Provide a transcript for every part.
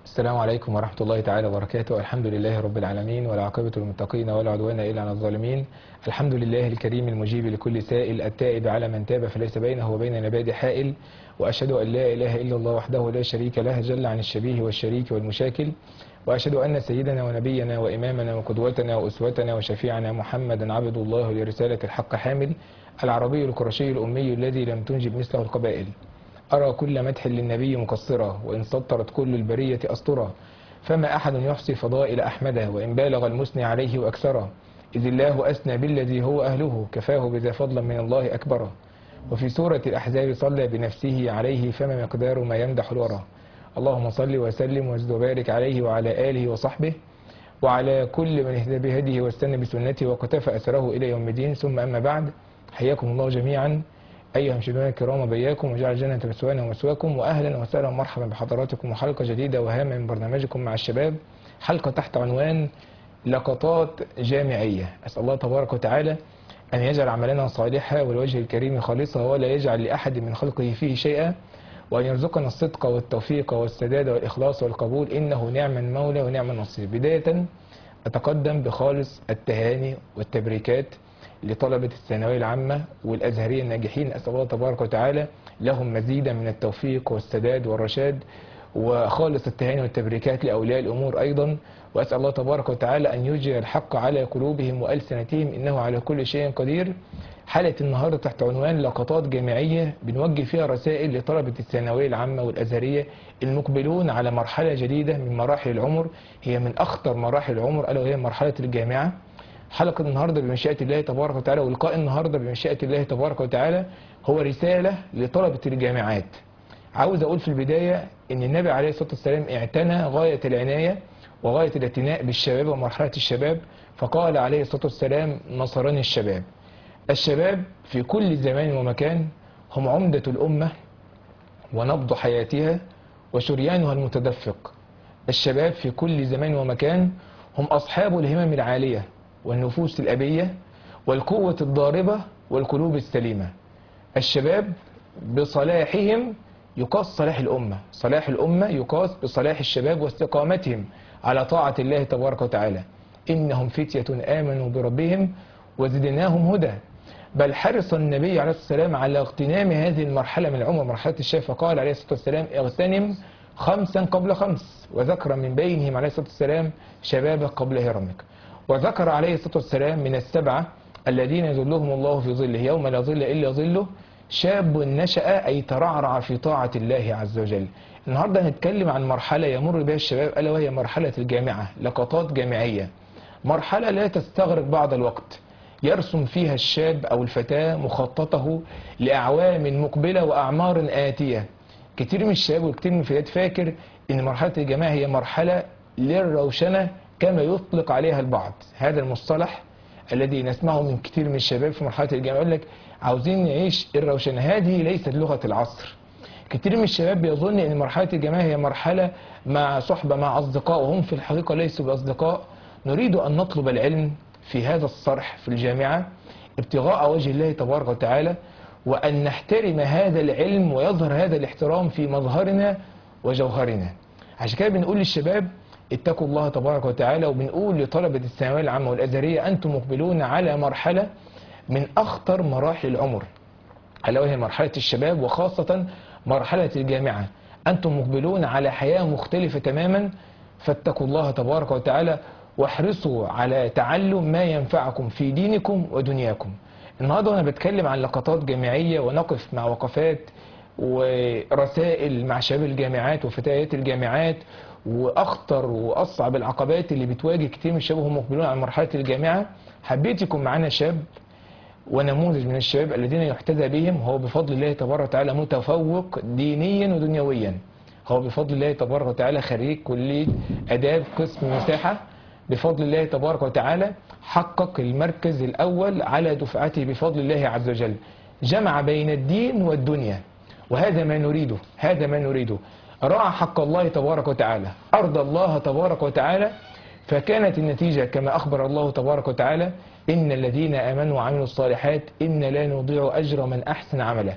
السلام عليكم ورحمة الله تعالى وبركاته الحمد لله رب العالمين والعاقبة للمتقين ولا عدوان إلا على الظالمين الحمد لله الكريم المجيب لكل سائل التائب على من تاب فليس بينه وبين العباد حائل وأشهد أن لا إله إلا الله وحده لا شريك له جل عن الشبيه والشريك والمشاكل وأشهد أن سيدنا ونبينا وإمامنا وقدوتنا وأسوتنا وشفيعنا محمدا عبد الله لرسالة الحق حامل العربي القرشي الأمي الذي لم تنجب مثله القبائل أرى كل مدح للنبي مقصرة وإن سطرت كل البرية أسطرة فما أحد يحصي فضائل أحمده وإن بالغ المثني عليه وأكثره إذ الله أثنى بالذي هو أهله كفاه بذا فضلا من الله أكبره وفي سورة الأحزاب صلى بنفسه عليه فما مقدار ما يمدح الورى اللهم صل وسلم وزد وبارك عليه وعلى آله وصحبه وعلى كل من اهتدى بهديه واستنى بسنته وقتفى أثره إلى يوم الدين ثم أما بعد حياكم الله جميعا أيها المشاهدون الكرام بياكم وجعل الجنة مسوانا ومسواكم وأهلا وسهلا ومرحبا بحضراتكم وحلقة جديدة وهامة من برنامجكم مع الشباب حلقة تحت عنوان لقطات جامعية أسأل الله تبارك وتعالى أن يجعل عملنا صالحا والوجه الكريم خالصا ولا يجعل لأحد من خلقه فيه شيئا وأن يرزقنا الصدق والتوفيق والسداد والإخلاص والقبول إنه نعم المولى ونعم النصير بداية أتقدم بخالص التهاني والتبريكات لطلبة الثانوية العامة والأزهرية الناجحين أسأل الله تبارك وتعالى لهم مزيدا من التوفيق والسداد والرشاد وخالص التهاني والتبريكات لأولياء الأمور أيضا وأسأل الله تبارك وتعالى أن يجري الحق على قلوبهم وألسنتهم إنه على كل شيء قدير حلقة النهاردة تحت عنوان لقطات جامعية بنوجه فيها رسائل لطلبة الثانوية العامة والأزهرية المقبلون على مرحلة جديدة من مراحل العمر هي من أخطر مراحل العمر ألا وهي مرحلة الجامعة حلقة النهاردة بمشيئة الله تبارك وتعالى ولقاء النهاردة بمشيئة الله تبارك وتعالى هو رسالة لطلبة الجامعات عاوز أقول في البداية أن النبي عليه الصلاة والسلام اعتنى غاية العناية وغاية الاعتناء بالشباب ومرحلة الشباب فقال عليه الصلاة والسلام نصرني الشباب الشباب في كل زمان ومكان هم عمدة الأمة ونبض حياتها وشريانها المتدفق الشباب في كل زمان ومكان هم أصحاب الهمم العالية والنفوس الأبية والقوة الضاربة والقلوب السليمة الشباب بصلاحهم يقاس صلاح الأمة صلاح الأمة يقاس بصلاح الشباب واستقامتهم على طاعة الله تبارك وتعالى إنهم فتية آمنوا بربهم وزدناهم هدى بل حرص النبي عليه الصلاة والسلام على اغتنام هذه المرحلة من العمر مرحلة الشاب فقال عليه الصلاة والسلام اغتنم خمسا قبل خمس وذكر من بينهم عليه الصلاة والسلام شبابك قبل هرمك وذكر عليه الصلاة والسلام من السبعة الذين يظلهم الله في ظله يوم لا ظل إلا ظله شاب نشأ أي ترعرع في طاعة الله عز وجل النهاردة هنتكلم عن مرحلة يمر بها الشباب ألا وهي مرحلة الجامعة لقطات جامعية مرحلة لا تستغرق بعض الوقت يرسم فيها الشاب أو الفتاة مخططه لأعوام مقبلة وأعمار آتية كتير من الشباب وكتير من الفتيات فاكر ان مرحلة الجامعة هي مرحلة للروشنة كما يطلق عليها البعض هذا المصطلح الذي نسمعه من كتير من الشباب في مرحلة الجامعة يقول لك عاوزين نعيش الروشنة هذه ليست لغة العصر كتير من الشباب بيظن ان مرحلة الجامعة هي مرحلة مع صحبة مع أصدقاء وهم في الحقيقة ليسوا بأصدقاء نريد أن نطلب العلم في هذا الصرح في الجامعة ابتغاء وجه الله تبارك وتعالى وأن نحترم هذا العلم ويظهر هذا الاحترام في مظهرنا وجوهرنا عشان كده بنقول للشباب اتقوا الله تبارك وتعالى وبنقول لطلبة الثانوية العامة والأزهرية أنتم مقبلون على مرحلة من أخطر مراحل العمر ألا وهي مرحلة الشباب وخاصة مرحلة الجامعة أنتم مقبلون على حياة مختلفة تماما فاتقوا الله تبارك وتعالى واحرصوا على تعلم ما ينفعكم في دينكم ودنياكم النهارده وانا بتكلم عن لقطات جامعيه ونقف مع وقفات ورسائل مع شباب الجامعات وفتيات الجامعات واخطر واصعب العقبات اللي بتواجه كتير من الشباب وهم مقبلون على مرحله الجامعه حبيت يكون معانا شاب ونموذج من الشباب الذين يحتذى بهم هو بفضل الله تبارك وتعالى متفوق دينيا ودنيويا هو بفضل الله تبارك وتعالى خريج كليه اداب قسم مساحه بفضل الله تبارك وتعالى حقق المركز الأول على دفعته بفضل الله عز وجل جمع بين الدين والدنيا وهذا ما نريده هذا ما نريده راعى حق الله تبارك وتعالى أرضى الله تبارك وتعالى فكانت النتيجة كما أخبر الله تبارك وتعالى إن الذين آمنوا وعملوا الصالحات إن لا نضيع أجر من أحسن عمله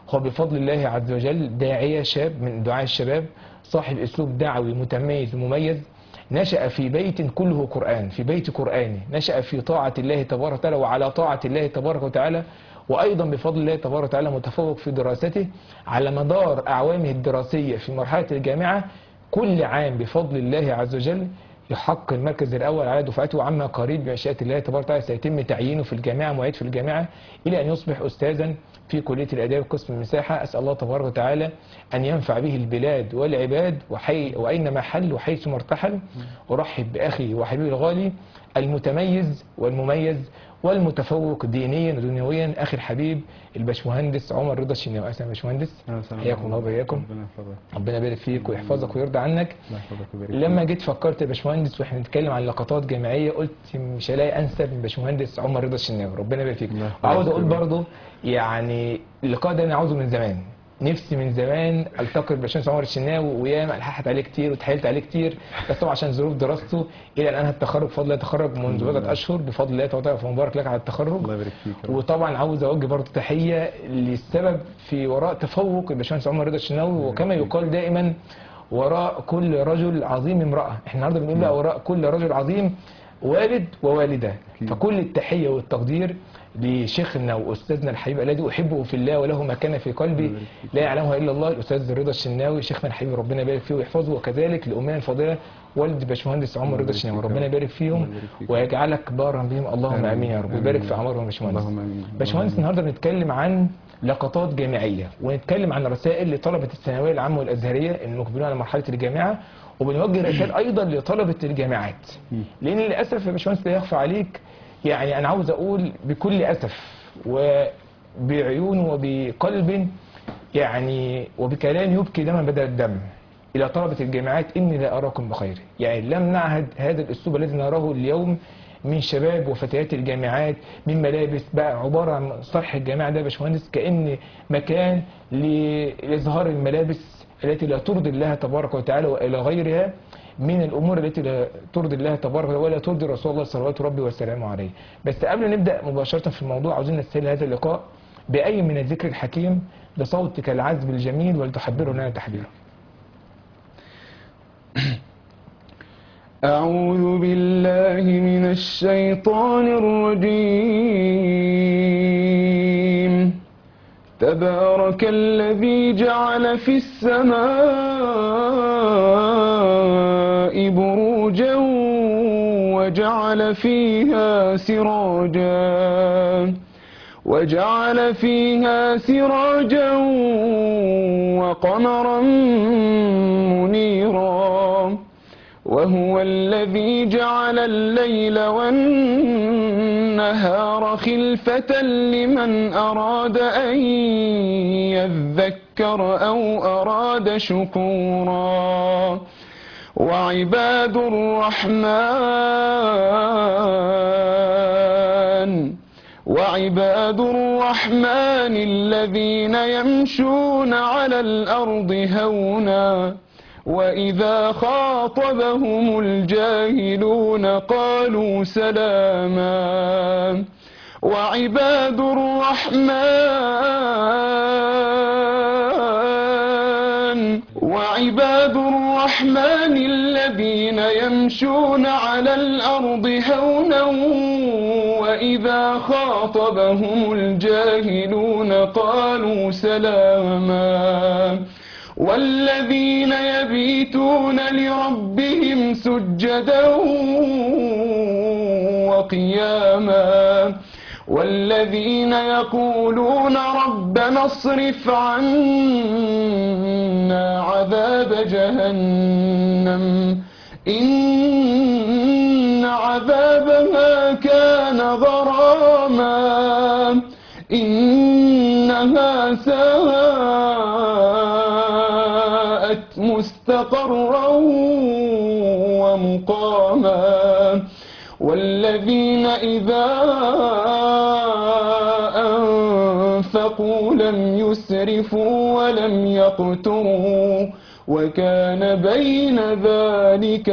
هو بفضل الله عز وجل داعية شاب من دعاء الشباب صاحب أسلوب دعوي متميز ومميز نشأ في بيت كله قرآن في بيت قرآني نشأ في طاعة الله تبارك وتعالى وعلى طاعة الله تبارك وتعالى وأيضا بفضل الله تبارك وتعالى متفوق في دراسته على مدار أعوامه الدراسية في مرحلة الجامعة كل عام بفضل الله عز وجل يحقق المركز الأول على دفعته وعما قريب بمشيئة الله تبارك وتعالى سيتم تعيينه في الجامعة معيد في الجامعة إلى أن يصبح أستاذا في كلية الآداب قسم المساحة أسأل الله تبارك وتعالى أن ينفع به البلاد والعباد وحي وأينما حل وحيث ما ارتحل أرحب بأخي وحبيبي الغالي المتميز والمميز والمتفوق دينيا ودنيويا أخي الحبيب الباشمهندس عمر رضا الشناوي أهلا يا باشمهندس أهلا وسهلا حياكم الله وبياكم ربنا يحفظك ربنا يبارك فيك ويحفظك ويرضى عنك الله يحفظك ويبارك لما جيت فكرت يا باشمهندس واحنا بنتكلم عن لقطات جامعيه قلت مش هلاقي انسب من باشمهندس عمر رضا الشناوي ربنا يبارك فيك الله يحفظك. وعاوز اقول برضه يعني اللقاء ده انا عاوزه من زمان نفسي من زمان التقي بباشمهندس عمر الشناوي وياما الححت عليه كتير واتحايلت عليه كتير بس طبعا عشان ظروف دراسته الى الان التخرج بفضل الله تخرج منذ بضعه اشهر بفضل الله تعالى فمبارك لك على التخرج الله يبارك فيك يا رب. وطبعا عاوز اوجه برضه تحيه للسبب في وراء تفوق الباشمهندس عمر رضا الشناوي وكما يقال دائما وراء كل رجل عظيم امراه احنا النهارده بنقول بقى وراء كل رجل عظيم والد ووالده أكيد. فكل التحيه والتقدير لشيخنا واستاذنا الحبيب الذي احبه في الله وله مكانه في قلبي لا يعلمها الا الله الاستاذ رضا الشناوي شيخنا الحبيب ربنا يبارك فيه ويحفظه وكذلك لامنا الفاضله والد باشمهندس عمر رضا الشناوي ربنا يبارك فيهم الله يبارك فيك. ويجعلك بارا بهم اللهم آمين. امين يا رب آمين. ويبارك في اعمارهم يا باشمهندس اللهم امين باشمهندس النهارده بنتكلم عن لقطات جامعيه ونتكلم عن رسائل لطلبه الثانويه العامه والازهريه المقبلين على مرحله الجامعه وبنوجه رسائل ايضا لطلبه الجامعات مم. لان للاسف يا باشمهندس لا يخفى عليك يعني انا عاوز اقول بكل اسف وبعيون وبقلب يعني وبكلام يبكي دما بدل الدم الى طلبه الجامعات اني لا اراكم بخير يعني لم نعهد هذا الاسلوب الذي نراه اليوم من شباب وفتيات الجامعات من ملابس بقى عباره عن صرح الجامعه ده يا باشمهندس كان مكان لاظهار الملابس التي لا ترضي الله تبارك وتعالى والى غيرها من الامور التي لا ترضي الله تبارك وتعالى ولا ترضي رسول الله صلوات ربي وسلامه عليه بس قبل ما نبدا مباشره في الموضوع عاوزين نستهل هذا اللقاء باي من الذكر الحكيم بصوتك العذب الجميل ولتحبره لنا تحبيرا أعوذ بالله من الشيطان الرجيم تبارك الذي جعل في السماء بروجا وجعل فيها سراجا وجعل فيها سراجا وقمرا منيرا وهو الذي جعل الليل والنهار خلفة لمن أراد أن يذكر أو أراد شكورا وعباد الرحمن وعباد الرحمن الذين يمشون على الأرض هونا وإذا خاطبهم الجاهلون قالوا سلاما وعباد الرحمن وعباد الرحمن الذين يمشون على الأرض هونا وإذا خاطبهم الجاهلون قالوا سلاما والذين يبيتون لربهم سجدا وقياما والذين يقولون ربنا اصرف عنا عذاب جهنم إن عذابها كان غراما إنها ساءت مستقرا ومقاما والذين إذا وأنفقوا لم يسرفوا ولم يقتروا وكان بين ذلك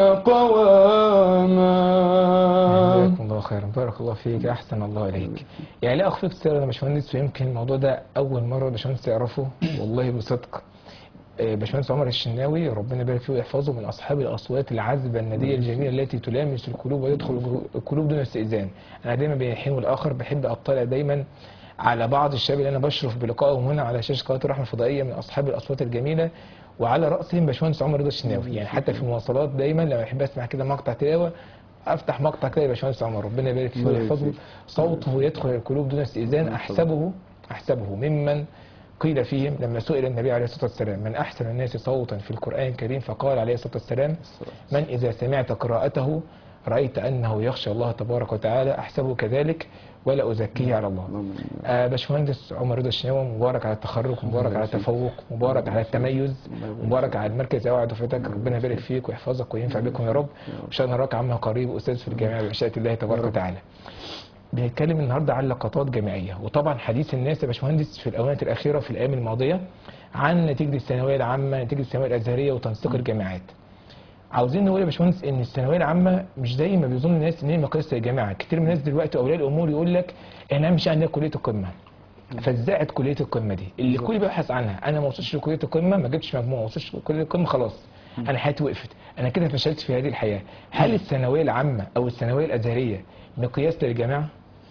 قواما جزاكم الله خيرا بارك الله فيك احسن الله اليك يعني لا اخفيك سر يا باشمهندس ويمكن الموضوع ده اول مره باشمهندس يعرفه والله بصدق آه، باشمهندس عمر الشناوي ربنا يبارك فيه ويحفظه من اصحاب الاصوات العذبه النديه الجميله التي تلامس القلوب ويدخل القلوب دون استئذان انا دايما بين الحين والاخر بحب اطلع دايما على بعض الشباب اللي انا بشرف بلقائهم هنا على شاشه قناه الرحمه الفضائيه من اصحاب الاصوات الجميله وعلى راسهم باشمهندس عمر رضا الشناوي يعني حتى في المواصلات دايما لما بحب اسمع كده مقطع تلاوه افتح مقطع كده يا باشمهندس عمر ربنا يبارك فيه الله يبارك ويحفظه فيك. صوته يدخل القلوب دون استئذان احسبه احسبه ممن قيل فيهم لما سئل النبي عليه الصلاه والسلام من احسن الناس صوتا في القران الكريم فقال عليه الصلاه والسلام من اذا سمعت قراءته رايت انه يخشى الله تبارك وتعالى احسبه كذلك ولا ازكيه على الله اللهم آه باشمهندس عمر رضا الشناوي مبارك على التخرج مبارك على التفوق مبارك على التميز مبارك على المركز اوعى دفعتك ربنا يبارك فيك ويحفظك وينفع بكم يا رب وان شاء الله نراك عما قريب استاذ في الجامعه بمشيئه الله تبارك وتعالى بنتكلم النهارده عن لقطات جامعيه وطبعا حديث الناس يا باشمهندس في الاونه الاخيره في الايام الماضيه عن نتيجه الثانويه العامه نتيجه الثانويه الازهريه وتنسيق الجامعات عاوزين نقول يا باشمهندس ان الثانويه العامه مش زي ما بيظن الناس ان هي مقياس الجامعه كتير من الناس دلوقتي اولياء الامور يقول لك احنا مش عندنا كليه القمه فزعت كليه القمه دي اللي الكل بيبحث عنها انا ما وصلتش لكليه القمه ما جبتش مجموع ما وصلتش لكليه القمه خلاص انا حياتي وقفت انا كده فشلت في هذه الحياه هل الثانويه العامه او الثانويه الازهريه مقياس للجامعه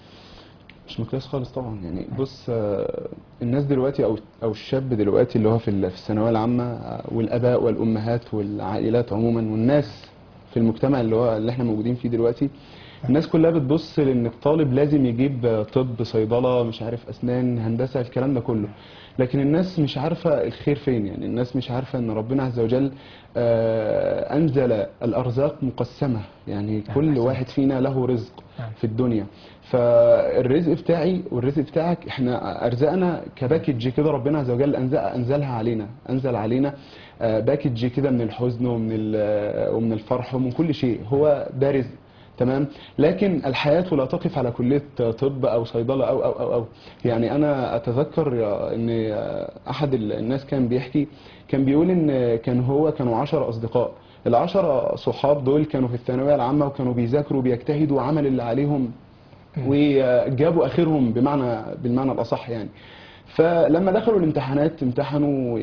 مش مقياس خالص طبعا يعني بص آه، الناس دلوقتي او او الشاب دلوقتي اللي هو في ال- في الثانويه العامه آه، والاباء والامهات والعائلات عموما والناس في المجتمع اللي هو اللي احنا موجودين فيه دلوقتي الناس كلها بتبص لان الطالب لازم يجيب آه، طب صيدله مش عارف اسنان هندسه الكلام ده كله لكن الناس مش عارفه الخير فين يعني الناس مش عارفه ان ربنا عز وجل آه، انزل الارزاق مقسمه يعني كل أحسنت. واحد فينا له رزق نعم. في الدنيا فالرزق بتاعي والرزق بتاعك احنا ارزقنا كباكج كده ربنا عز وجل انزل انزلها علينا انزل علينا آه، باكج كده من الحزن ومن ال- ومن الفرح ومن كل شيء هو ده رزق تمام لكن الحياة لا تقف على كلية طب أو صيدلة أو أو أو, أو. يعني أنا أتذكر إن أحد الناس كان بيحكي كان بيقول إن كان هو كانوا عشر أصدقاء العشرة صحاب دول كانوا في الثانوية العامة وكانوا بيذاكروا بيجتهدوا وعمل اللي عليهم وجابوا اخرهم بمعنى بالمعنى الاصح يعني فلما دخلوا الامتحانات امتحنوا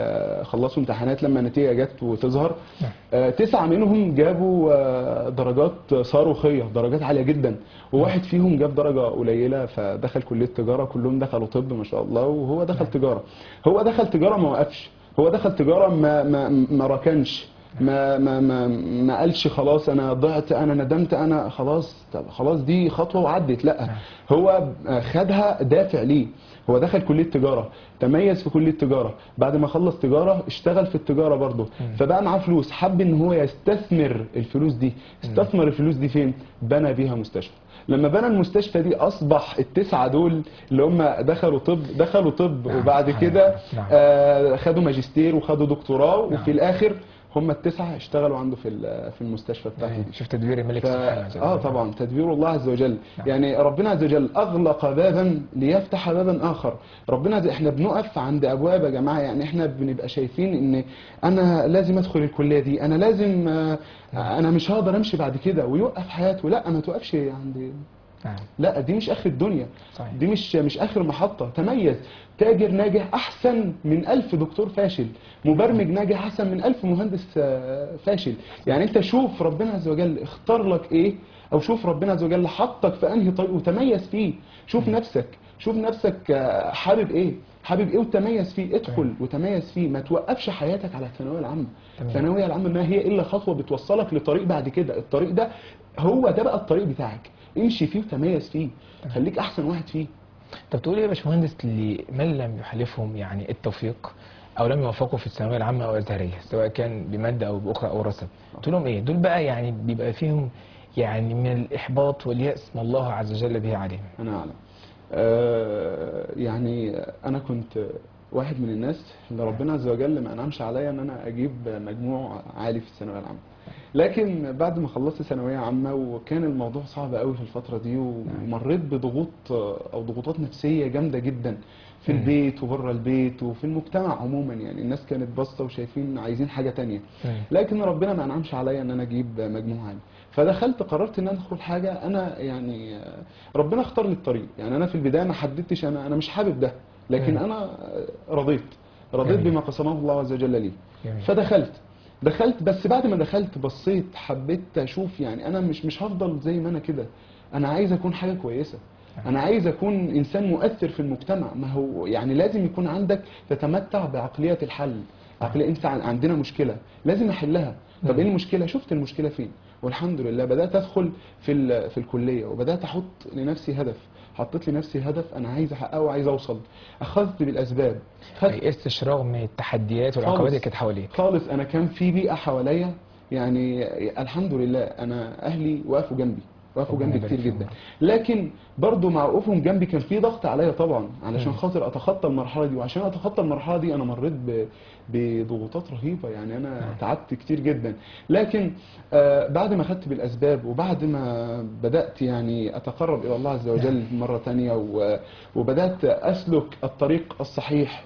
وخلصوا امتحانات لما النتيجه جت وتظهر آه، تسعه منهم جابوا آه، درجات صاروخيه درجات عاليه جدا وواحد فيهم جاب درجه قليله فدخل كليه تجاره كلهم دخلوا طب ما شاء الله وهو دخل تجاره هو دخل تجاره ما وقفش هو دخل تجاره ما ما ما ركنش ما ما ما ما قالش خلاص انا ضعت انا ندمت انا خلاص طب خلاص دي خطوه وعدت لا هو خدها دافع ليه هو دخل كليه تجاره تميز في كليه تجاره بعد ما خلص تجاره اشتغل في التجاره برضه فبقى معاه فلوس حب ان هو يستثمر الفلوس دي استثمر الفلوس دي فين بنى بيها مستشفى لما بنى المستشفى دي اصبح التسعه دول اللي هم دخلوا طب دخلوا طب نعم، وبعد سبحان كده الله. نعم. آه، خدوا ماجستير وخدوا دكتوراه نعم. وفي الاخر هم التسعه اشتغلوا عنده في ال- في المستشفى بتاعته دي شوف تدبير الملك ف... سبحانه وتعالى اه طبعا تدبير الله عز وجل نعم. يعني ربنا عز وجل اغلق بابا ليفتح بابا اخر ربنا عز... احنا بنقف عند ابواب يا جماعه يعني احنا بنبقى شايفين ان انا لازم ادخل الكليه دي انا لازم آه، انا مش هقدر امشي بعد كده ويوقف حياته لا ما توقفش عند نعم لا دي مش اخر الدنيا صحيح. دي مش مش اخر محطه تميز تاجر ناجح احسن من ألف دكتور فاشل مبرمج ناجح احسن من ألف مهندس آه، فاشل يعني انت شوف ربنا عز وجل اختار لك ايه او شوف ربنا عز وجل حطك في انهي طريق وتميز فيه شوف نفسك شوف نفسك آه، حابب ايه حابب ايه وتميز فيه ادخل وتميز فيه ما توقفش حياتك على الثانويه العامه تمام. الثانويه العامه ما هي الا خطوه بتوصلك لطريق بعد كده الطريق ده هو ده بقى الطريق بتاعك امشي فيه وتميز فيه خليك احسن واحد فيه طب تقول ايه يا باشمهندس لمن لم يحالفهم يعني التوفيق او لم يوفقوا في الثانويه العامه او الازهريه سواء كان بماده او باخرى او رسب تقول لهم ايه دول بقى يعني بيبقى فيهم يعني من الاحباط والياس ما الله عز وجل به عليهم انا اعلم آه يعني انا كنت واحد من الناس اللي ربنا عز وجل ما انعمش عليا ان انا اجيب مجموع عالي في الثانويه العامه لكن بعد ما خلصت ثانويه عامه وكان الموضوع صعب قوي في الفتره دي ومريت بضغوط او ضغوطات نفسيه جامده جدا في مم. البيت وبره البيت وفي المجتمع عموما يعني الناس كانت باصه وشايفين عايزين حاجه تانية مم. لكن ربنا ما انعمش عليا ان انا اجيب مجموع عالي فدخلت قررت ان انا ادخل حاجه انا يعني آه، ربنا اختار لي الطريق يعني انا في البدايه ما حددتش انا انا مش حابب ده لكن مم. انا آه، رضيت رضيت جميل. بما قسمه الله عز وجل لي جميل. فدخلت دخلت بس بعد ما دخلت بصيت حبيت اشوف يعني انا مش مش هفضل زي ما انا كده انا عايز اكون حاجه كويسه انا عايز اكون انسان مؤثر في المجتمع ما هو يعني لازم يكون عندك تتمتع بعقليه الحل عقليه انت عن- عندنا مشكله لازم احلها طب مم. ايه المشكله شفت المشكله فين والحمد لله بدات ادخل في ال- في الكليه وبدات احط لنفسي هدف حطيت لنفسي هدف انا عايز احققه وعايز اوصل اخذت بالاسباب ما خدت يئستش رغم التحديات والعقبات خالص. اللي كانت حواليك خالص انا كان في بيئه حواليا يعني الحمد لله انا اهلي وقفوا جنبي وقفوا ربنا جنبي يبارك كتير فيهم. جدا لكن برضو مع وقوفهم جنبي كان في ضغط عليا طبعا علشان مم. خاطر اتخطى المرحله دي وعشان اتخطى المرحله دي انا مريت ب- بضغوطات رهيبه يعني انا نعم. تعبت كتير جدا لكن آه بعد ما خدت بالاسباب وبعد ما بدات يعني اتقرب الى الله عز وجل مره تانية و- وبدات اسلك الطريق الصحيح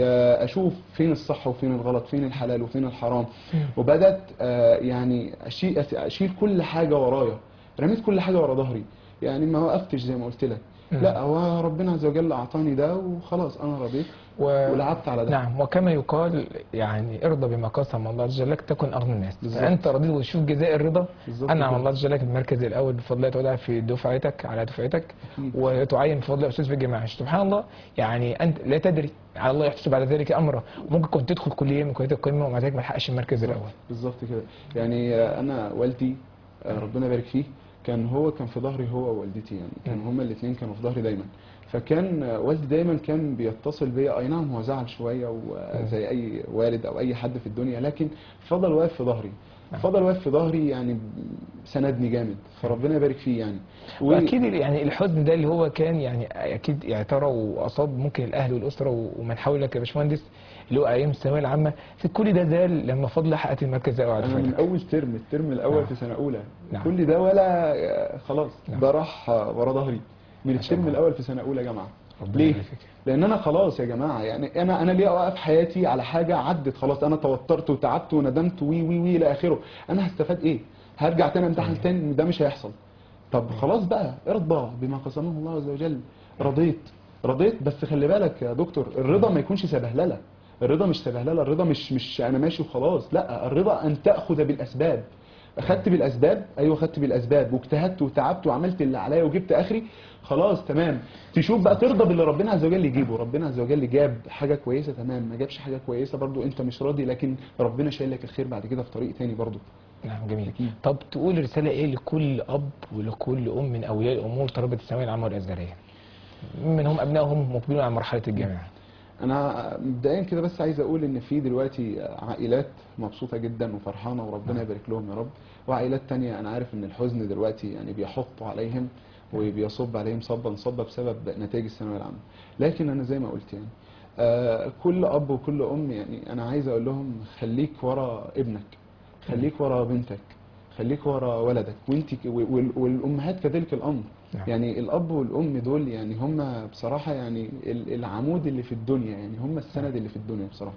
واشوف فين الصح وفين الغلط فين الحلال وفين الحرام وبدات آه، يعني اشيل اشيل كل حاجه ورايا رميت كل حاجه ورا ظهري يعني ما وقفتش زي ما قلت لك مم. لا هو ربنا عز وجل اعطاني ده وخلاص انا رضيت و... ولعبت على ده نعم وكما يقال يعني ارضى بما قسم الله عز وجل لك تكن اغنى الناس بالظبط. فانت رضيت وتشوف جزاء الرضا بالظبط انعم كده. الله عز وجل في المركز الاول بفضل الله تعالى في دفعتك على دفعتك أكيد. وتعين بفضل الله استاذ في الجامعه سبحان الله يعني انت لا تدري على الله يحسب بعد ذلك امره ممكن كنت تدخل كليه من كليات القمه ومع ذلك ما تحققش المركز الاول بالظبط كده يعني آه، انا والدي آه، ربنا يبارك فيه كان هو كان في ظهري هو ووالدتي يعني كان مم. هما الاثنين كانوا في ظهري دايما فكان آه، والدي دايما كان بيتصل بيا اي نعم هو زعل شويه وزي اي والد او اي حد في الدنيا لكن فضل واقف في ظهري نعم. فضل واقف في ظهري يعني سندني جامد فربنا يبارك فيه يعني و- واكيد يعني الحزن ده اللي هو كان يعني اكيد اعترى واصاب ممكن الاهل والاسره و- ومن حولك يا باشمهندس اللي هو ايام الثانويه العامه في كل ده زال لما فضل حققت المركز الاول على انا من دفعتك. اول ترم الترم الاول نعم. في سنه اولى نعم. كل ده ولا آه، خلاص نعم. ده راح آه، ورا ظهري من ما شاء الترم الله. الاول في سنه اولى جامعه ربنا ليه؟ يبارك فيك. لان انا خلاص يا جماعه يعني انا انا ليه اوقف حياتي على حاجه عدت خلاص انا توترت وتعبت وندمت وي وي وي الى اخره انا هستفاد ايه هرجع تاني امتحن تاني ده مش هيحصل طب خلاص بقى ارضى بما قسمه الله عز وجل رضيت رضيت بس خلي بالك يا دكتور الرضا ما يكونش سبهلله الرضا مش سبهلله الرضا مش مش انا ماشي وخلاص لا الرضا ان تاخذ بالاسباب اخدت بالاسباب ايوه اخدت بالاسباب واجتهدت وتعبت وعملت اللي عليا وجبت اخري خلاص تمام تشوف بقى ترضى باللي ربنا عز وجل يجيبه ربنا عز وجل جاب حاجه كويسه تمام ما جابش حاجه كويسه برضو انت مش راضي لكن ربنا شايل لك الخير بعد كده في طريق تاني برضو نعم جميل أكيد. طب تقول رساله ايه لكل اب ولكل ام من اولياء الامور طلبه الثانويه العامه والازهريه من هم ابنائهم مقبلون على مرحله الجامعه انا مبدئيا كده بس عايز اقول ان في دلوقتي عائلات مبسوطه جدا وفرحانه وربنا يبارك لهم يا رب وعائلات تانية انا عارف ان الحزن دلوقتي يعني بيحط عليهم وبيصب عليهم صبا صبا بسبب نتائج الثانويه العامه لكن انا زي ما قلت يعني آه كل اب وكل ام يعني انا عايز اقول لهم خليك ورا ابنك خليك ورا بنتك خليك ورا ولدك وانت ك- وال- والامهات كذلك الامر نعم. يعني الاب والام دول يعني هم بصراحه يعني ال- العمود اللي في الدنيا يعني هم السند اللي في الدنيا بصراحه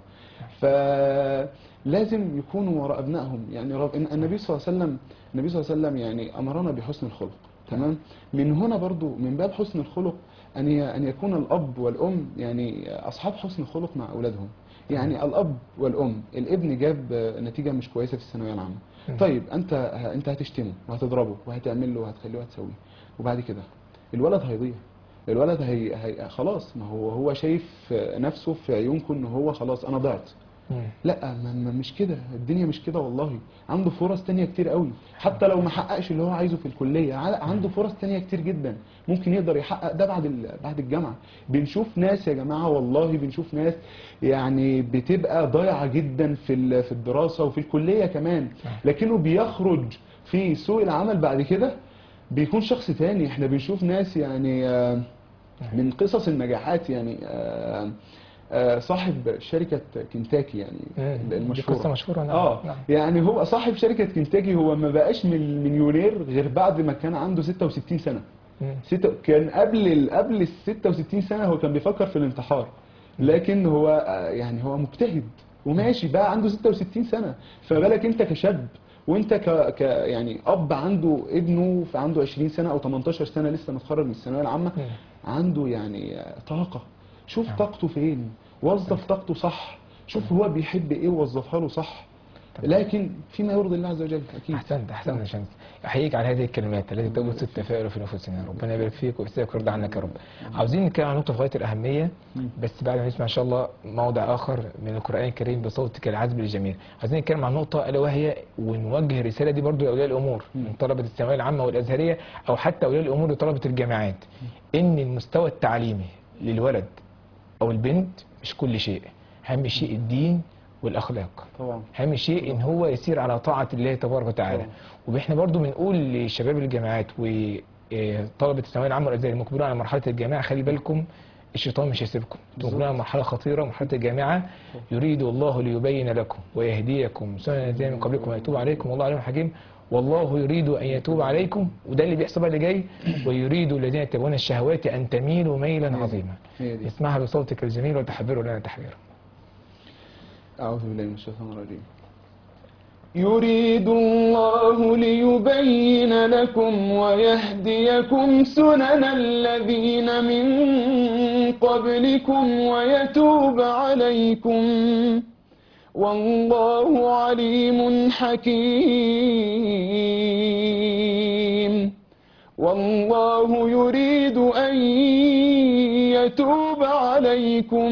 فلازم يكونوا وراء ابنائهم يعني رب إن- النبي صلى الله عليه وسلم النبي صلى الله عليه وسلم يعني امرنا بحسن الخلق تمام من هنا برضو من باب حسن الخلق ان ي- ان يكون الاب والام يعني اصحاب حسن خلق مع اولادهم يعني الاب والام الابن جاب نتيجه مش كويسه في الثانويه العامه طيب انت انت هتشتمه وهتضربه وهتعمل له وهتخليه وهتسويه وبعد كده الولد هيضيع الولد هي, هي خلاص ما هو هو شايف نفسه في عيونكم ان هو خلاص انا ضعت مم. لا ما ما- مش كده الدنيا مش كده والله عنده فرص تانية كتير قوي حتى لو ما حققش اللي هو عايزه في الكلية ع- عنده فرص تانية كتير جدا ممكن يقدر يحقق ده بعد ال- بعد الجامعة بنشوف ناس يا جماعة والله بنشوف ناس يعني بتبقى ضايعة جدا في ال- في الدراسة وفي الكلية كمان لكنه بيخرج في سوق العمل بعد كده بيكون شخص تاني احنا بنشوف ناس يعني آه، من قصص النجاحات يعني آه، آه، صاحب شركة كنتاكي يعني مم. دي المشهورة قصه مشهوره نعم اه نعم. يعني هو صاحب شركة كنتاكي هو ما بقاش من مليونير غير بعد ما كان عنده 66 سنة مم. ستة كان قبل ال... قبل ال 66 سنه هو كان بيفكر في الانتحار لكن هو آه، يعني هو مجتهد وماشي بقى عنده 66 سنه فما بالك انت كشاب وانت ك... ك يعني اب عنده ابنه فعنده 20 سنه او 18 سنه لسه متخرج من الثانويه العامه مم. عنده يعني آه، طاقه شوف نعم. طاقته فين وظف طاقته صح شوف هو بيحب ايه ووظفها له صح تمام. لكن فيما يرضي الله عز وجل اكيد احسنت احسنت يا شمس احييك على هذه الكلمات التي تبث التفاؤل في نفوسنا ربنا يبارك فيك ويسعدك ويرضى عنك يا رب عاوزين نتكلم عن نقطه في غايه الاهميه مم. بس بعد ما نسمع ان شاء الله موضع اخر من القران الكريم بصوتك العذب الجميل عايزين نتكلم عن نقطه الا وهي ونوجه الرساله دي برضو لاولياء الامور من طلبه الثانويه العامه والازهريه او حتى اولياء الامور لطلبه الجامعات ان المستوى التعليمي للولد او البنت مش كل شيء اهم شيء الدين والاخلاق طبعا اهم شيء ان هو يسير على طاعه الله تبارك وتعالى طبعا. واحنا برضو بنقول لشباب الجامعات وطلبه الثانويه العامه والازهريه المقبلون على مرحله الجامعه خلي بالكم الشيطان مش هيسيبكم انتم مقبلون على مرحله خطيره مرحله الجامعه يريد الله ليبين لكم ويهديكم سنن الذين من قبلكم ويتوب عليكم والله عليم حكيم والله يريد ان يتوب عليكم وده اللي بيحصل بقى اللي جاي ويريد الذين يتبعون الشهوات ان تميلوا ميلا عظيما هي دي اسمعها بصوتك الجميل وتحبره لنا تحبيرا أعوذ بالله من الشيطان الرجيم يريد الله ليبين لكم ويهديكم سنن الذين من قبلكم ويتوب عليكم والله عليم حكيم والله يريد أن يتوب عليكم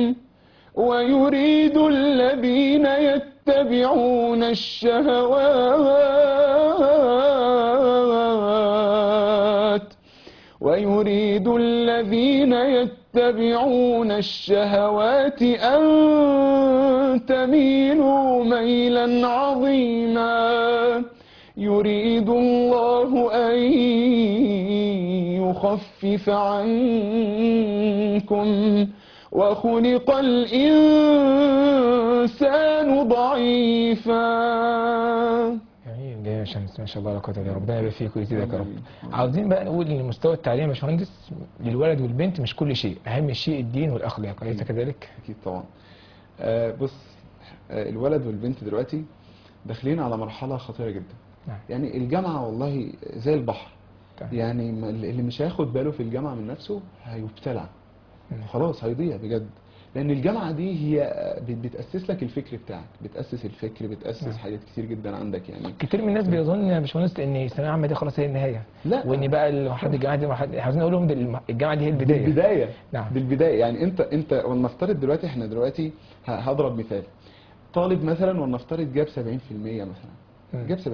ويريد الذين يتبعون الشهوات ويريد الذين يتبعون الشهوات أن تميلوا ميلا عظيما يريد الله أن يخفف عنكم وخلق الإنسان ضعيفا جميل جميل يا شمس ما شاء الله لا قوه الا بالله ربنا يبارك فيك ويزيدك يا رب عاوزين بقى نقول ان مستوى التعليم يا باشمهندس للولد والبنت مش كل شيء اهم شيء الدين والاخلاق اليس كذلك أكيد طبعا آه بص آه الولد والبنت دلوقتي داخلين على مرحلة خطيرة جدا نعم. يعني الجامعة والله زي البحر تمام. يعني ما- اللي مش هياخد باله في الجامعة من نفسه هيبتلع مم. خلاص هيضيع بجد لان الجامعه دي هي بت- بتاسس لك الفكر بتاعك بتاسس الفكر بتاسس حاجات كتير جدا عندك يعني كتير من الناس بيظن يا باشمهندس ان الثانويه العامه دي خلاص هي النهايه لا. وان بقى مرحله الجامعه دي مرحله عاوزين نقول لهم دي الم- الجامعه دي هي دي البدايه البدايه نعم. دي البدايه يعني انت انت ولنفترض دلوقتي احنا دلوقتي ه- هضرب مثال طالب مثلا ولنفترض جاب 70% مثلا مم. جاب 70%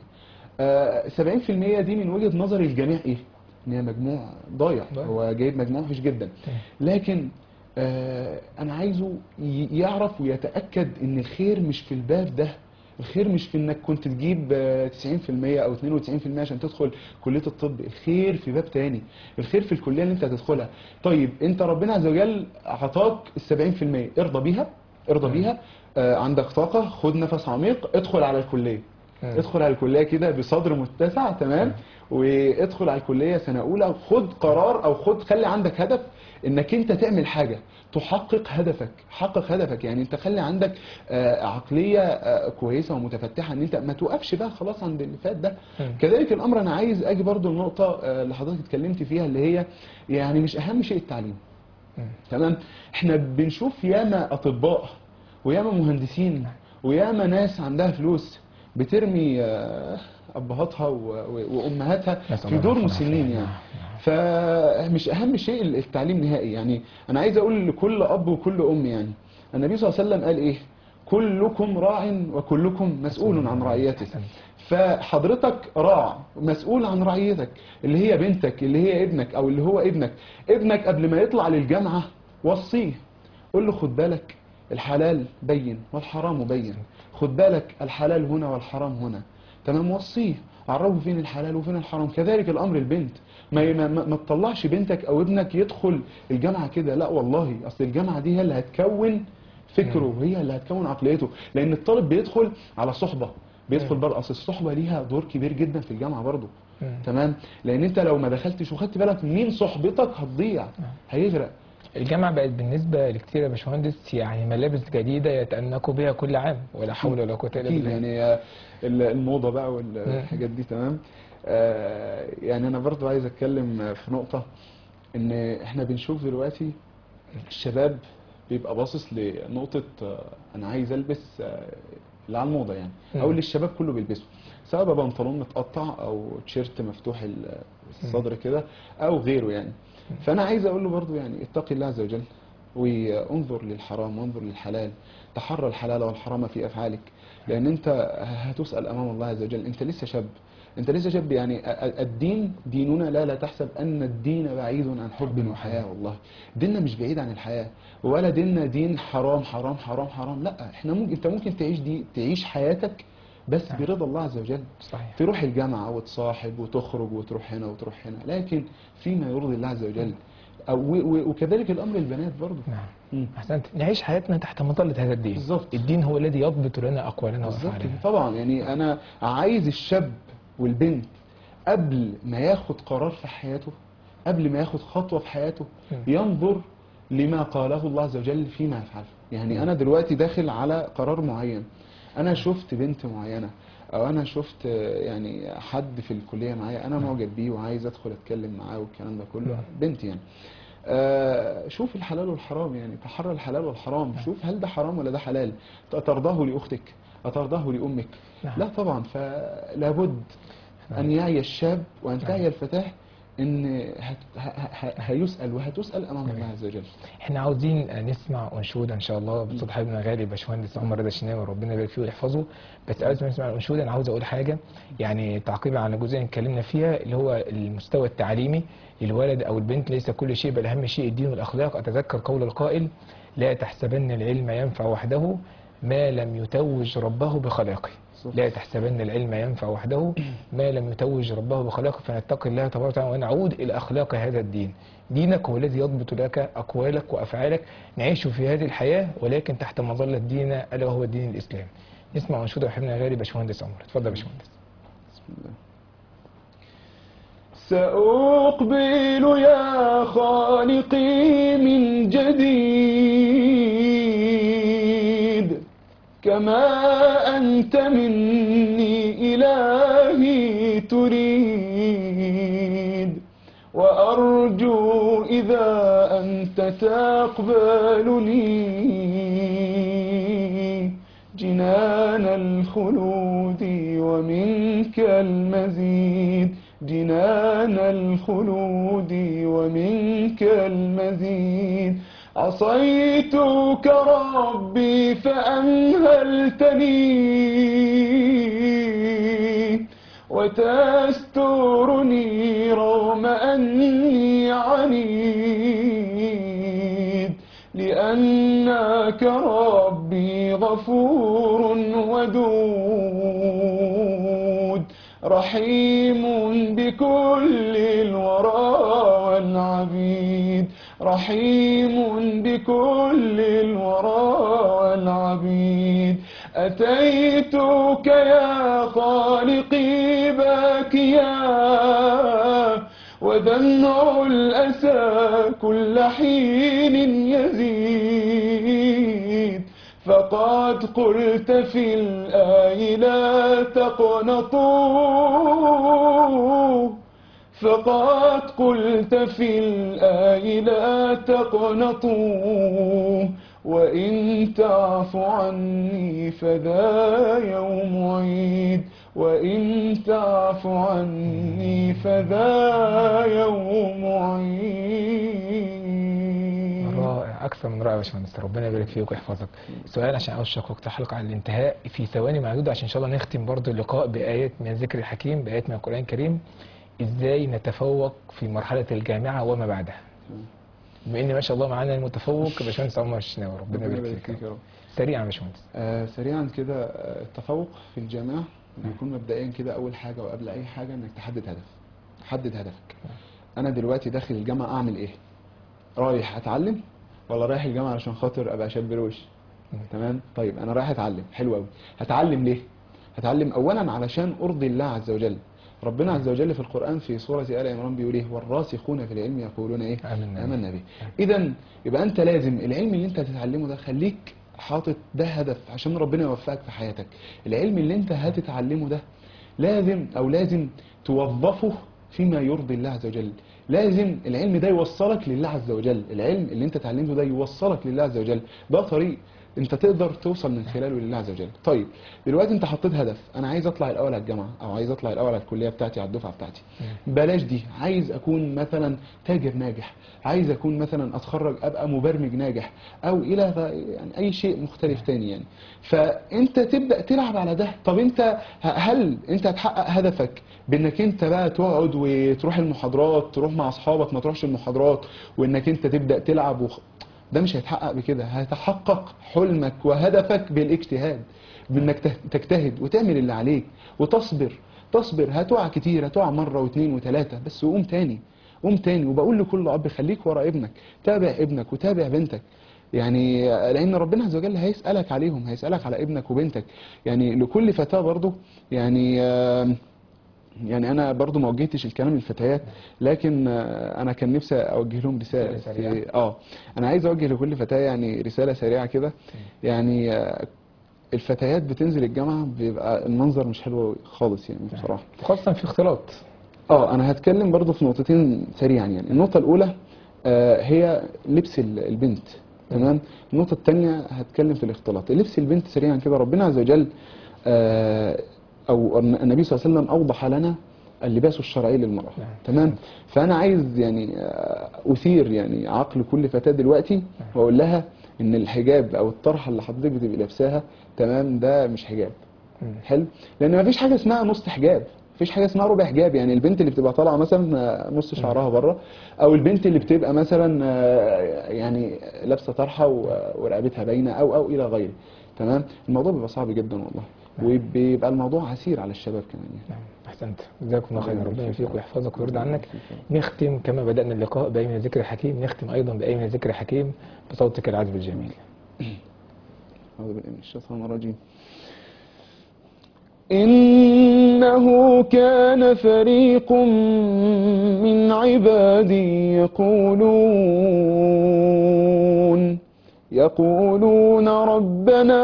آه 70% دي من وجهه نظر الجميع ايه؟ ان هي مجموع ضايع ضايع. هو جايب مجموع وحش جدا لكن آه انا عايزه ي- يعرف ويتاكد ان الخير مش في الباب ده الخير مش في انك كنت تجيب آه، 90% او 92% عشان تدخل كليه الطب الخير في باب تاني الخير في الكليه اللي انت هتدخلها طيب انت ربنا عز وجل اعطاك ال 70% ارضى بيها ارضى بيها آه عندك طاقه خد نفس عميق ادخل على الكليه مم. ادخل على الكليه كده بصدر متسع تمام وادخل على الكليه سنه اولى خد قرار او خد خلي عندك هدف انك انت تعمل حاجه تحقق هدفك حقق هدفك يعني انت خلي عندك آه، عقليه آه، كويسه ومتفتحه ان انت ما توقفش بقى خلاص عند اللي فات ده مم. كذلك الامر انا عايز اجي برضو النقطه آه، اللي حضرتك اتكلمت فيها اللي هي يعني مش اهم شيء التعليم مم. تمام احنا بنشوف ياما اطباء وياما مهندسين وياما ناس عندها فلوس بترمي آه، ابهاتها و- و- وامهاتها نسأل في الله دور العافية. مسنين يعني نعم، فمش اهم شيء التعليم نهائي يعني انا عايز اقول لكل اب وكل ام يعني النبي صلى الله عليه وسلم قال ايه كلكم راع وكلكم مسؤول عن رعيته أحسنت. فحضرتك راع مسؤول عن رعيتك اللي هي بنتك اللي هي ابنك او اللي هو ابنك ابنك قبل ما يطلع للجامعة وصيه قول له خد بالك الحلال بين والحرام بين خد بالك الحلال هنا والحرام هنا تمام وصيه عرفه فين الحلال وفين الحرام كذلك الامر البنت ما ما, ما ما تطلعش بنتك او ابنك يدخل الجامعة كده لا والله اصل الجامعة دي هي اللي هتكون فكره وهي اللي هتكون عقليته لان الطالب بيدخل على صحبة بيدخل برضه اصل الصحبه ليها دور كبير جدا في الجامعه برضه مم. تمام لان انت لو ما دخلتش وخدت بالك من صحبتك هتضيع هيغرق الجامعة بقت بالنسبة لكتير يا باشمهندس يعني ملابس جديدة يتأنقوا بها كل عام ولا حول ولا قوة إلا اكيد بالله يعني آه، ال- الموضه بقى والحاجات دي تمام آه، يعني انا برضو عايز اتكلم آه، في نقطه ان احنا بنشوف دلوقتي الشباب بيبقى باصص لنقطه آه، انا عايز البس آه، اللي على الموضه يعني او مم. اللي الشباب كله بيلبسه سواء بقى بنطلون متقطع او تيشيرت مفتوح ال- الصدر كده او غيره يعني فانا عايز اقول له برضو يعني اتقي الله عز وجل وانظر للحرام وانظر للحلال تحرى الحلال والحرام في افعالك لان انت هتسال امام الله عز وجل انت لسه شاب انت لسه شاب يعني ا- ا- الدين ديننا لا لا تحسب ان الدين بعيد عن حب وحياه والله ديننا مش بعيد عن الحياه ولا ديننا دين حرام حرام حرام حرام لا احنا ممكن انت ممكن تعيش دي تعيش حياتك بس نعم. برضا الله عز وجل صحيح تروح الجامعة وتصاحب وتخرج وتروح هنا وتروح هنا لكن فيما يرضي الله عز وجل أو و- و- وكذلك الأمر البنات برضه نعم مم. أحسنت نعيش حياتنا تحت مظلة هذا الدين بالظبط. الدين هو الذي يضبط لنا أقوالنا بالظبط وأفعالنا طبعا يعني أنا عايز الشاب والبنت قبل ما ياخد قرار في حياته قبل ما ياخد خطوة في حياته مم. ينظر لما قاله الله عز وجل فيما يفعله يعني أنا دلوقتي داخل على قرار معين أنا شفت بنت معينة أو أنا شفت آه، يعني حد في الكلية معايا أنا معجب بيه وعايز أدخل أتكلم معاه والكلام ده كله نعم. بنت يعني آه، شوف الحلال والحرام يعني تحرى الحلال والحرام شوف هل ده حرام ولا ده حلال أترضاه لأختك أترضاه لأمك نعم. لا طبعا فلابد أن يعي الشاب وأن تعي الفتاة إن هت... ه... ه... هيسأل وهتسأل أمام الله عز وجل احنا عاوزين نسمع أنشودة إن شاء الله بصوت حبيبنا الغالي باشمهندس عمر رضا الشناوي ربنا يبارك فيه ويحفظه بس قبل ما نسمع الأنشودة أنا عاوز أقول حاجة يعني تعقيبا على جزئية اتكلمنا فيها اللي هو المستوى التعليمي للولد أو البنت ليس كل شيء بل أهم شيء الدين والأخلاق أتذكر قول القائل لا تحسبن العلم ينفع وحده ما لم يتوج ربه بخلاقه لا تحسبن العلم ينفع وحده ما لم يتوج ربه بخلاقه فنتقي الله تبارك وتعالى ونعود إلى أخلاق هذا الدين دينك هو الذي يضبط لك أقوالك وأفعالك نعيش في هذه الحياة ولكن تحت مظلة ديننا ألا وهو الدين الإسلامي نسمع أنشودة وحبنا غالي باشمهندس عمر اتفضل يا باشمهندس بسم الله سأقبل يا خالقي من جديد كما أنت مني إلهي تريد وأرجو إذا أنت تقبلني جنان الخلود ومنك المزيد جنان الخلود ومنك المزيد عصيتك ربي فأمهلتني وتسترني رغم أني عنيد لأنك ربي غفور ودود رحيم بكل الورى والعبيد رحيم بكل الورى والعبيد أتيتك يا خالقي باكيا ودمع الأسى كل حين يزيد فقد قلت في الآي لا تقنطوا فقد قلت في الآي لا تقنطوا وإن تعف عني فذا يوم عيد وإن تعف عني فذا يوم عيد رائع أكثر من رائع يا باشمهندس ربنا يبارك فيك ويحفظك سؤال عشان أوشك وقت الحلقة على الانتهاء في ثواني معدودة عشان إن شاء الله نختم برضو اللقاء بآيات من ذكر الحكيم بآيات من القرآن الكريم إزاي نتفوق في مرحلة الجامعة وما بعدها بما إن ما شاء الله معانا المتفوق باشمهندس عمر الشناوي ربنا يبارك فيك يا رب سريعا يا باشمهندس آه سريعا كده آه، التفوق في الجامعة بيكون مبدئيا كده أول حاجة وقبل أي حاجة إنك تحدد هدف حدد هدفك أنا دلوقتي داخل الجامعة أعمل إيه؟ رايح أتعلم ولا رايح الجامعة علشان خاطر أبقى شاب روش؟ تمام؟ طيب أنا رايح أتعلم حلو أوي هتعلم ليه؟ هتعلم أولا علشان أرضي الله عز وجل ربنا عز وجل في القرآن في سورة آل عمران بيقول ايه والراسخون في العلم يقولون ايه آمنا. آمنا به إذا يبقى أنت لازم العلم اللي أنت هتتعلمه ده خليك حاطط ده هدف عشان ربنا يوفقك في حياتك العلم اللي أنت هتتعلمه ده لازم أو لازم توظفه فيما يرضي الله عز وجل لازم العلم ده يوصلك لله عز وجل العلم اللي انت اتعلمته ده يوصلك لله عز وجل ده طريق انت تقدر توصل من خلاله لله عز وجل طيب دلوقتي انت حطيت هدف انا عايز اطلع الاول على الجامعه او عايز اطلع الاول على الكليه بتاعتي على الدفعه بتاعتي بلاش دي عايز اكون مثلا تاجر ناجح عايز اكون مثلا اتخرج ابقى مبرمج ناجح او الى غ- يعني اي شيء مختلف تاني يعني فانت تبدا تلعب على ده طب انت ه- هل انت هتحقق هدفك بانك انت بقى تقعد وتروح المحاضرات تروح مع اصحابك ما تروحش المحاضرات وانك انت تبدا تلعب وخ... ده مش هيتحقق بكده هيتحقق حلمك وهدفك بالاجتهاد بانك ته- تجتهد وتعمل اللي عليك وتصبر تصبر هتقع كتير هتقع مرة واثنين وثلاثة بس قوم تاني قوم تاني وبقول لكل اب خليك ورا ابنك تابع ابنك وتابع بنتك يعني لان ربنا عز وجل هيسالك عليهم هيسالك على ابنك وبنتك يعني لكل فتاه برضه يعني آم، يعني انا برضو ما وجهتش الكلام للفتيات لكن آه، انا كان نفسي اوجه لهم رساله رسالة سريعة. في- اه انا عايز اوجه لكل فتاه يعني رساله سريعه كده يعني آه، الفتيات بتنزل الجامعه بيبقى المنظر مش حلو خالص يعني بصراحه خاصة في اختلاط اه انا هتكلم برضو في نقطتين سريعا يعني النقطه الاولى آه، هي لبس ال- البنت تمام النقطه الثانيه هتكلم في الاختلاط لبس البنت سريعا كده ربنا عز وجل آه، او النبي صلى الله عليه وسلم اوضح لنا اللباس الشرعي للمراه نعم. تمام فانا عايز يعني آه، اثير يعني عقل كل فتاه دلوقتي واقول لها ان الحجاب او الطرحه اللي حضرتك بتبقي لابساها تمام ده مش حجاب مم. حلو لان مفيش حاجه اسمها نص حجاب مفيش حاجه اسمها ربع حجاب يعني البنت اللي بتبقى طالعه مثلا آه، نص شعرها بره او البنت اللي بتبقى مثلا آه، يعني لابسه طرحه و- ورقبتها باينه او او الى غيره تمام الموضوع بيبقى صعب جدا والله وبيبقى الموضوع عسير على الشباب كمان يعني نعم احسنت جزاكم الله خير الله ربنا يبارك يوفقك فيك. ويحفظك ويرضى الله عنك يبارك فيك. نختم كما بدأنا اللقاء بأي من ذكر حكيم نختم أيضا بأي من ذكر حكيم بصوتك العذب الجميل أعوذ بالله من الشيطان الرجيم إنه كان فريق من عبادي يقولون يقولون ربنا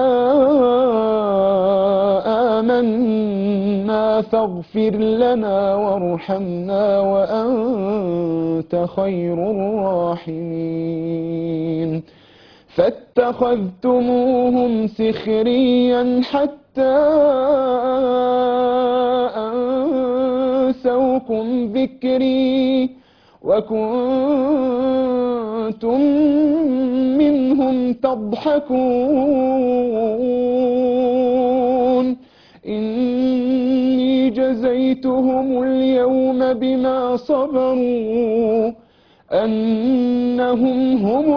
آمنا فاغفر لنا وارحمنا وأنت خير الراحمين فاتخذتموهم سخريا حتى أنسوكم ذكري وكنتم منهم تضحكون إني جزيتهم اليوم بما صبروا أنهم هم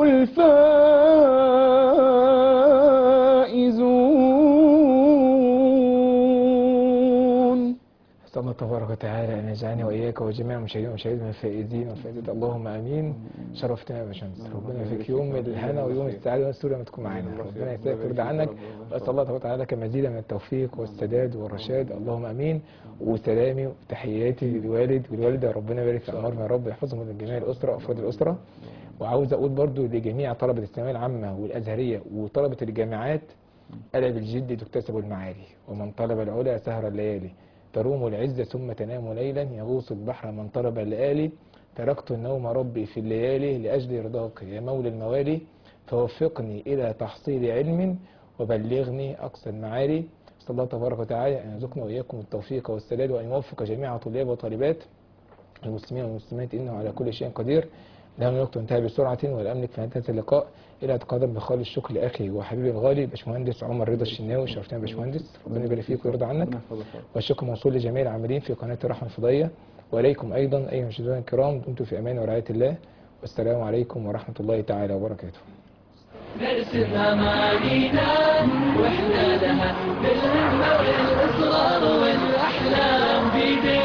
الفائزون أسأل الله تبارك وتعالى أن يجعلني وإياك وجميع المشاهدين والمشاهدين من الفائزين والفائزات اللهم آمين شرفتنا يا باشمهندس ربنا يفيك يوم الهنا ويوم السعادة والسرور لما تكون معانا ربنا يسعدك ويرضى عنك وأسأل الله تبارك وتعالى لك مزيدا من التوفيق والسداد والرشاد اللهم آمين وسلامي وتحياتي للوالد والوالدة ربنا يبارك في أعمارهم يا رب يحفظهم لجميع الأسرة وأفراد الأسرة وعاوز أقول برضو لجميع طلبة الثانوية العامة والأزهرية وطلبة الجامعات ألا بالجد تكتسب المعالي ومن طلب العلا سهر الليالي تروم العز ثم تنام ليلا يغوص البحر من طلب الليالي تركت النوم ربي في الليالي لأجل رضاك يا مولى الموالي فوفقني إلى تحصيل علم وبلغني أقصى المعالي صلى الله تبارك وتعالى أن يرزقنا وإياكم التوفيق والسداد وأن يوفق جميع طلاب وطالبات المسلمين والمسلمات إنه على كل شيء قدير لا نملك انتهى بسرعة ولا أملك في نهاية اللقاء إلى أتقدم بخالص الشكر لأخي وحبيبي الغالي باشمهندس عمر رضا الشناوي شرفتنا يا باشمهندس ربنا يبارك فيك ويرضى عنك ربنا يحفظك يا رب. والشكر موصول لجميع العاملين في قناة الرحمة الفضائية وإليكم أيضا أيها المشاهدين الكرام دمتم في أمان ورعاية الله والسلام عليكم ورحمة الله تعالى وبركاته نرسم أمانينا وإحنا لها بالهمة والإصرار والأحلام بيدينا